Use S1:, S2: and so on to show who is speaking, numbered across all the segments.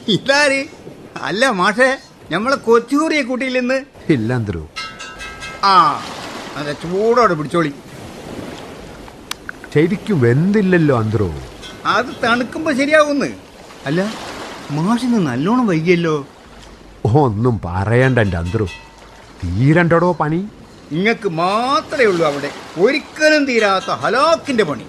S1: ഇതാര് അല്ല മാഷേ നമ്മളെ കൊച്ചൂറിയെ കൂട്ടിയിൽ നിന്ന്
S2: ഇല്ല അന്തരു
S1: ആ അതെ ചൂടോടെ പിടിച്ചോളി
S2: ശരിക്കും വെന്തില്ലല്ലോ അന്തരു
S1: അത് തണുക്കുമ്പോ ശരിയാവുന്ന് അല്ല മാഷിന് നല്ലോണം വൈകിയല്ലോ
S2: ഒന്നും പറയണ്ട എൻ്റെ അന്തരു തീരണ്ടടോ പണി
S1: ഇങ്ങക്ക് മാത്രമേ ഉള്ളൂ അവിടെ ഒരിക്കലും തീരാത്ത ഹലാക്കിന്റെ പണി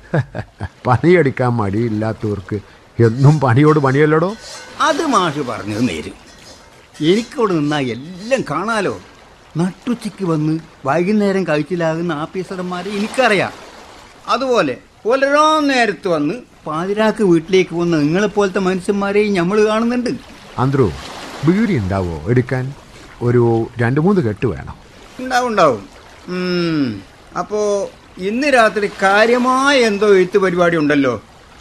S2: പണിയെടുക്കാൻ മടിയില്ലാത്തവർക്ക് എന്നും പണിയോട് പണിയല്ലടോ
S1: അത് മാഷ് പറഞ്ഞത് നേര് എനിക്കവിടെ നിന്നാ എല്ലാം കാണാലോ നട്ടുച്ചയ്ക്ക് വന്ന് വൈകുന്നേരം കഴിച്ചിലാകുന്ന ആഫീസർമാരെ എനിക്കറിയാം അതുപോലെ പുലരാ നേരത്ത് വന്ന് പാതിരാക്ക് വീട്ടിലേക്ക് വന്ന നിങ്ങളെപ്പോലത്തെ മനുഷ്യന്മാരെയും നമ്മൾ കാണുന്നുണ്ട്
S2: അന്തരു ബീഡി ഉണ്ടാവോ എടുക്കാൻ ഒരു രണ്ട് മൂന്ന് കെട്ട് വേണം
S1: ഉണ്ടാവും ഉണ്ടാവും ഉം, അപ്പോ ഇന്ന് രാത്രി കാര്യമായ എന്തോ എഴുത്ത് പരിപാടി ഉണ്ടല്ലോ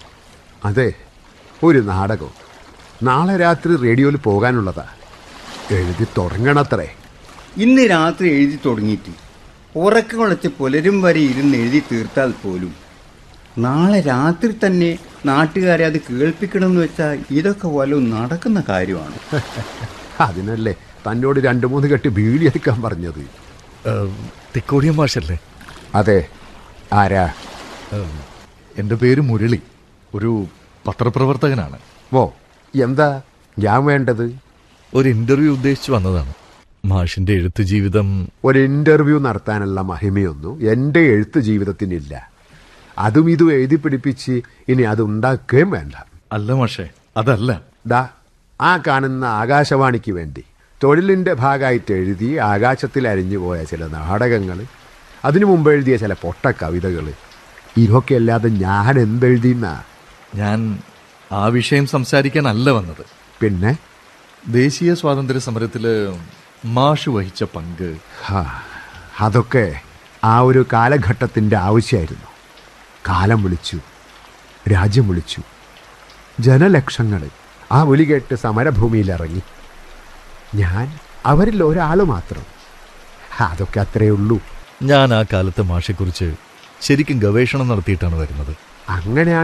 S2: അതെ ഒരു നാടകം നാളെ രാത്രി റേഡിയോയിൽ പോകാനുള്ളതാ എഴുതി തുടങ്ങണത്രേ
S1: ഇന്ന് രാത്രി എഴുതി തുടങ്ങിയിട്ട് ഉറക്കം കുളച്ച് പുലരും വരെ ഇരുന്ന് എഴുതി തീർത്താൽ പോലും നാളെ രാത്രി തന്നെ നാട്ടുകാരെ അത് കേൾപ്പിക്കണമെന്ന് വെച്ചാൽ ഇതൊക്കെ വല്ലതും നടക്കുന്ന കാര്യമാണ്
S2: അതിനല്ലേ തന്നോട് രണ്ട് മൂന്ന് കെട്ട് ബീഡി എടുക്കാൻ പറഞ്ഞത്
S3: തിക്കോടിയൻ മാഷല്ലേ
S2: അതെ ആരാ
S3: ഏം, എൻ്റെ പേര് മുരളി ഒരു പത്രപ്രവർത്തകനാണ്
S2: ഓ എന്താ ഞാൻ വേണ്ടത്
S3: ഒരു ഇന്റർവ്യൂ ഉദ്ദേശിച്ചു വന്നതാണ് മാഷിന്റെ എഴുത്ത് ജീവിതം
S2: ഒരു ഇന്റർവ്യൂ നടത്താനുള്ള മഹിമയൊന്നും എൻ്റെ എഴുത്ത് ജീവിതത്തിനില്ല അതും ഇതും എഴുതി പിടിപ്പിച്ച് ഇനി അത് ഉണ്ടാക്കുകയും വേണ്ട
S3: അല്ല മാഷേ അതല്ല
S2: ദാ ആ കാണുന്ന ആകാശവാണിക്ക് വേണ്ടി തൊഴിലിൻ്റെ ഭാഗമായിട്ട് എഴുതി ആകാശത്തിൽ അരിഞ്ഞു പോയ ചില നാടകങ്ങൾ അതിനു മുമ്പ് എഴുതിയ ചില പൊട്ട കവിതകൾ ഇതൊക്കെ അല്ലാതെ ഞാൻ എന്തെഴുതിയെന്നാ
S3: ഞാൻ ആ വിഷയം സംസാരിക്കാനല്ല വന്നത്
S2: പിന്നെ
S3: ദേശീയ സ്വാതന്ത്ര്യ സമരത്തില് മാഷ് വഹിച്ച പങ്ക്
S2: ഹാ, അതൊക്കെ ആ ഒരു കാലഘട്ടത്തിൻ്റെ ആവശ്യമായിരുന്നു കാലം വിളിച്ചു രാജ്യം വിളിച്ചു ജനലക്ഷങ്ങൾ ആ വിളി കേട്ട് സമരഭൂമിയിലിറങ്ങി ഞാൻ അവരിൽ ഒരാൾ മാത്രം അതൊക്കെ അത്രയേ ഉള്ളൂ
S3: ഞാൻ ആ കാലത്തെ മാഷെക്കുറിച്ച് ശരിക്കും ഗവേഷണം നടത്തിയിട്ടാണ് വരുന്നത്
S2: അങ്ങനെയാണ്